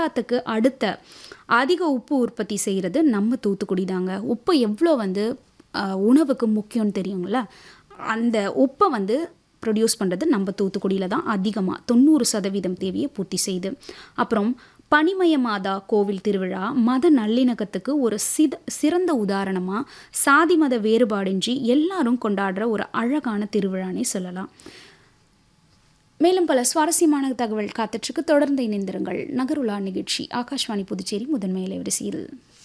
குஜராத்துக்கு அடுத்த அதிக உப்பு உற்பத்தி செய்கிறது நம்ம தூத்துக்குடி தாங்க உப்பு எவ்வளோ வந்து அஹ், உணவுக்கு முக்கியம்னு தெரியுங்களா அந்த உப்பை வந்து ப்ரொடியூஸ் பண்ணுறது நம்ம தூத்துக்குடியில் தான் அதிகமாக தொண்ணூறு சதவீதம் தேவையை பூர்த்தி செய்யுது அப்புறம் பனிமய மாதா கோவில் திருவிழா மத நல்லிணக்கத்துக்கு ஒரு சித சிறந்த உதாரணமாக சாதி மத வேறுபாடின்றி எல்லாரும் கொண்டாடுற ஒரு அழகான திருவிழானே சொல்லலாம் மேலும் பல சுவாரஸ்யமான தகவல் காத்துட்ருக்கு தொடர்ந்து இணைந்திருங்கள் நகருலா நிகழ்ச்சி ஆகாஷ்வாணி புதுச்சேரி முதன்மை அலைவரிசையில்